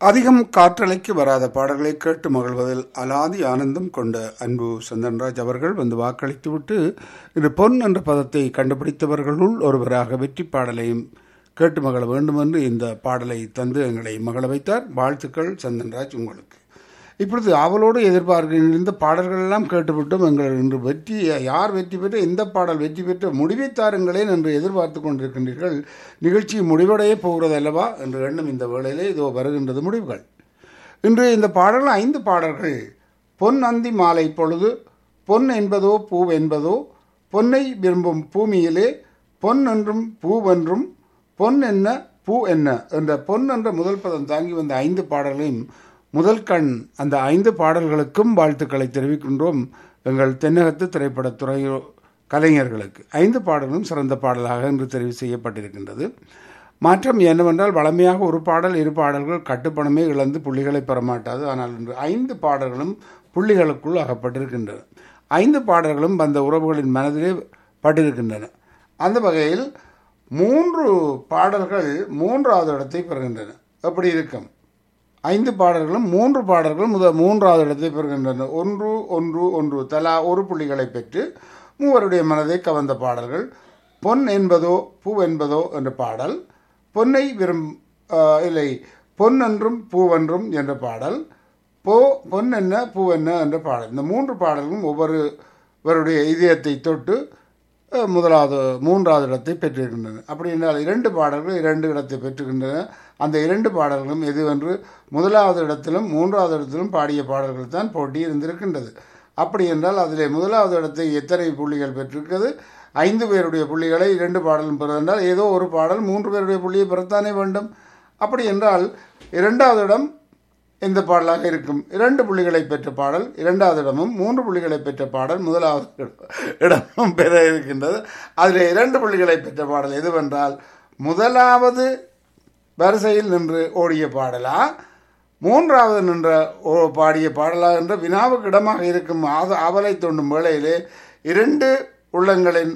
அதிகம் காற்றலைக்கு வராத பாடல்களை கேட்டு மகிழ்வதில் அலாதி ஆனந்தம் கொண்ட அன்பு சந்தன்ராஜ் அவர்கள் வந்து வாக்களித்துவிட்டு இந்த பொன் என்ற பதத்தை கண்டுபிடித்தவர்களுள் ஒருவராக வெற்றி பாடலையும் கேட்டு மகள வேண்டும் என்று இந்த பாடலை தந்து எங்களை மகள வைத்தார் வாழ்த்துக்கள் சந்தன்ராஜ் உங்களுக்கு இப்பொழுது அவளோடு எதிர்பார்க்கின்ற இந்த பாடல்கள் எல்லாம் கேட்டுவிட்டோம் எங்கள் இன்று வெற்றி யார் வெற்றி பெற்று எந்த பாடல் வெற்றி பெற்று முடிவை தாருங்களேன் என்று எதிர்பார்த்து கொண்டிருக்கின்றீர்கள் நிகழ்ச்சி முடிவடைய போகிறது அல்லவா என்று எண்ணும் இந்த வேளையிலே இதோ வருகின்றது முடிவுகள் இன்று இந்த பாடல்கள் ஐந்து பாடல்கள் பொன் அந்தி மாலை பொழுது பொன் என்பதோ பூ என்பதோ பொன்னை விரும்பும் பூமியிலே பொன் என்றும் பூவென்றும் பொன் என்ன பூ என்ன என்ற பொன் என்ற முதல் பதம் தாங்கி வந்த ஐந்து பாடல்களையும் முதல் கண் அந்த ஐந்து பாடல்களுக்கும் வாழ்த்துக்களை தெரிவிக்கின்றோம் எங்கள் தென்னகத்து திரைப்படத்துறை கலைஞர்களுக்கு ஐந்து பாடலும் சிறந்த பாடலாக என்று தெரிவு செய்யப்பட்டிருக்கின்றது மாற்றம் என்னவென்றால் வளமையாக ஒரு பாடல் இரு பாடல்கள் கட்டுப்பணமே இழந்து புள்ளிகளை பெறமாட்டாது ஆனால் இன்று ஐந்து பாடல்களும் புள்ளிகளுக்குள் அகப்பட்டிருக்கின்றன ஐந்து பாடல்களும் அந்த உறவுகளின் மனதிலே பட்டிருக்கின்றன அந்த வகையில் மூன்று பாடல்கள் மூன்றாவது இடத்தை பெறுகின்றன எப்படி இருக்கும் ஐந்து பாடல்களும் மூன்று பாடல்களும் முதல் மூன்றாவது இடத்தை பெறுகின்றன ஒன்று ஒன்று ஒன்று தலா ஒரு புள்ளிகளை பெற்று மூவருடைய மனதை கவர்ந்த பாடல்கள் பொன் என்பதோ பூ என்பதோ என்ற பாடல் பொன்னை விரும் இல்லை பொன் என்றும் பூவென்றும் என்ற பாடல் போ பொன் என்ன பூ என்ன என்ற பாடல் இந்த மூன்று பாடல்களும் ஒவ்வொருவருடைய இதயத்தை தொட்டு முதலாவது மூன்றாவது இடத்தை பெற்றிருக்கின்றன அப்படி என்றால் இரண்டு பாடல்கள் இரண்டு இடத்தை பெற்றுகின்றன அந்த இரண்டு பாடல்களும் எதுவென்று முதலாவது இடத்திலும் மூன்றாவது இடத்திலும் பாடிய பாடல்கள் தான் போட்டி இருந்திருக்கின்றது அப்படி என்றால் அதில் முதலாவது இடத்தை எத்தனை புள்ளிகள் பெற்றிருக்கிறது ஐந்து பேருடைய புள்ளிகளை இரண்டு பாடலும் பெறுவென்றால் ஏதோ ஒரு பாடல் மூன்று பேருடைய புள்ளியை பெறத்தானே வேண்டும் அப்படி என்றால் இரண்டாவது இடம் இந்த பாடலாக இருக்கும் இரண்டு புள்ளிகளை பெற்ற பாடல் இரண்டாவது இடமும் மூன்று புள்ளிகளை பெற்ற பாடல் முதலாவது இடமும் பெற இருக்கின்றது அதில் இரண்டு புள்ளிகளை பெற்ற பாடல் எதுவென்றால் முதலாவது வரிசையில் நின்று ஓடிய பாடலா மூன்றாவது நின்ற ஓ பாடிய பாடலா என்ற வினாவுக்கு இடமாக இருக்கும் அவலை தோண்டும் வேளையிலே இரண்டு உள்ளங்களின்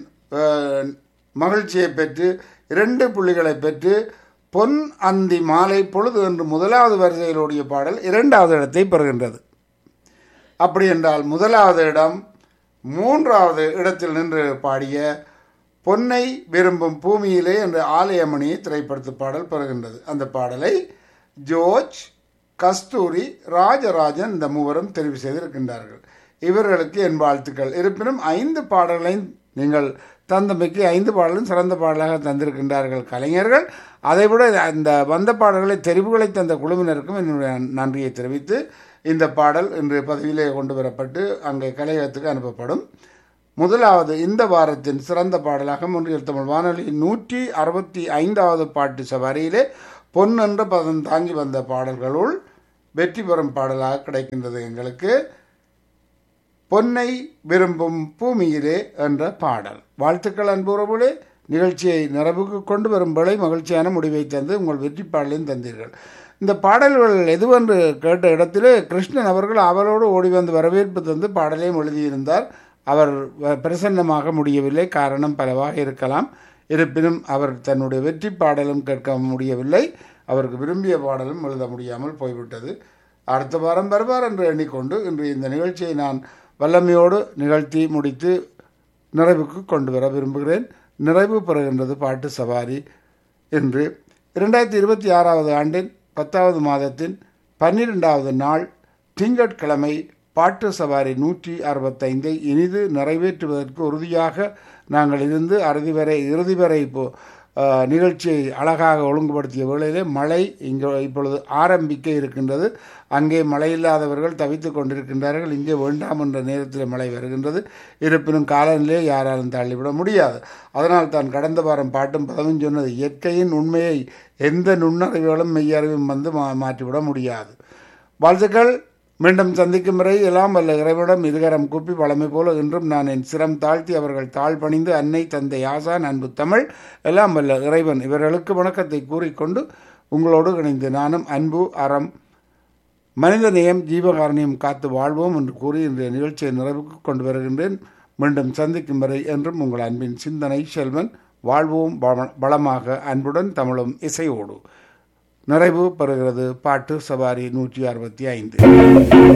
மகிழ்ச்சியை பெற்று இரண்டு புள்ளிகளை பெற்று பொன் அந்தி மாலை பொழுது என்று முதலாவது வரிசையில் ஓடிய பாடல் இரண்டாவது இடத்தை பெறுகின்றது அப்படி என்றால் முதலாவது இடம் மூன்றாவது இடத்தில் நின்று பாடிய பொன்னை விரும்பும் பூமியிலே என்ற ஆலயமணியை திரைப்படத்து பாடல் பெறுகின்றது அந்த பாடலை ஜோர்ஜ் கஸ்தூரி ராஜராஜன் இந்த மூவரும் தெரிவு செய்திருக்கின்றார்கள் இவர்களுக்கு என் வாழ்த்துக்கள் இருப்பினும் ஐந்து பாடல்களையும் நீங்கள் தந்தமைக்கு ஐந்து பாடலும் சிறந்த பாடலாக தந்திருக்கின்றார்கள் கலைஞர்கள் அதைவிட அந்த வந்த பாடல்களை தெரிவுகளை தந்த குழுவினருக்கும் என்னுடைய நன்றியை தெரிவித்து இந்த பாடல் இன்று பதவியிலே கொண்டு வரப்பட்டு அங்கே கலையகத்துக்கு அனுப்பப்படும் முதலாவது இந்த வாரத்தின் சிறந்த பாடலாக முன்றியல் தமிழ் வானொலி நூற்றி அறுபத்தி ஐந்தாவது பாட்டு சவாரியிலே பொன் என்ற பதம் தாங்கி வந்த பாடல்களுள் வெற்றி பெறும் பாடலாக கிடைக்கின்றது எங்களுக்கு பொன்னை விரும்பும் பூமியிலே என்ற பாடல் வாழ்த்துக்கள் அன்புறவுகளே நிகழ்ச்சியை நிறைவுக்கு கொண்டு வரும் வேளை மகிழ்ச்சியான முடிவை தந்து உங்கள் வெற்றி பாடலையும் தந்தீர்கள் இந்த பாடல்கள் எதுவென்று கேட்ட இடத்திலே கிருஷ்ணன் அவர்கள் அவரோடு ஓடி வந்து வரவேற்பு தந்து பாடலையும் எழுதியிருந்தார் அவர் பிரசன்னமாக முடியவில்லை காரணம் பலவாக இருக்கலாம் இருப்பினும் அவர் தன்னுடைய வெற்றி பாடலும் கேட்க முடியவில்லை அவருக்கு விரும்பிய பாடலும் எழுத முடியாமல் போய்விட்டது அடுத்த வாரம் வருவார் என்று எண்ணிக்கொண்டு இன்று இந்த நிகழ்ச்சியை நான் வல்லமையோடு நிகழ்த்தி முடித்து நிறைவுக்கு கொண்டு வர விரும்புகிறேன் நிறைவு பெறுகின்றது பாட்டு சவாரி என்று இரண்டாயிரத்தி இருபத்தி ஆறாவது ஆண்டின் பத்தாவது மாதத்தின் பன்னிரெண்டாவது நாள் திங்கட்கிழமை பாட்டு சவாரி நூற்றி அறுபத்தைந்தை இனிது நிறைவேற்றுவதற்கு உறுதியாக நாங்கள் இருந்து அறுதி வரை இறுதி வரை இப்போ நிகழ்ச்சியை அழகாக ஒழுங்குபடுத்திய வேளையிலே மழை இங்கே இப்பொழுது ஆரம்பிக்க இருக்கின்றது அங்கே மழை இல்லாதவர்கள் தவித்து கொண்டிருக்கின்றார்கள் இங்கே வேண்டாம் என்ற நேரத்தில் மழை வருகின்றது இருப்பினும் காலநிலையை யாராலும் தள்ளிவிட முடியாது அதனால் தான் கடந்த வாரம் பாட்டும் பதவும் சொன்னது இயற்கையின் உண்மையை எந்த நுண்ணறிவுகளும் மெய்யறிவும் வந்து மா மாற்றிவிட முடியாது வாழ்த்துக்கள் மீண்டும் சந்திக்கும் வரை எல்லாம் வல்ல இறைவிடம் இருகரம் கூப்பி வளமை போல இன்றும் நான் என் சிரம் தாழ்த்தி அவர்கள் தாழ் பணிந்து அன்னை தந்தை ஆசான் அன்பு தமிழ் எல்லாம் வல்ல இறைவன் இவர்களுக்கு வணக்கத்தை கூறிக்கொண்டு உங்களோடு இணைந்து நானும் அன்பு அறம் மனித நேயம் ஜீவகாரணியம் காத்து வாழ்வோம் என்று கூறி இன்றைய நிகழ்ச்சியை நிறைவுக்கு கொண்டு வருகின்றேன் மீண்டும் சந்திக்கும் வரை என்றும் உங்கள் அன்பின் சிந்தனை செல்வன் வாழ்வோம் வளமாக அன்புடன் தமிழும் இசையோடு நிறைவு பெறுகிறது பாட்டு சவாரி நூற்றி அறுபத்தி ஐந்து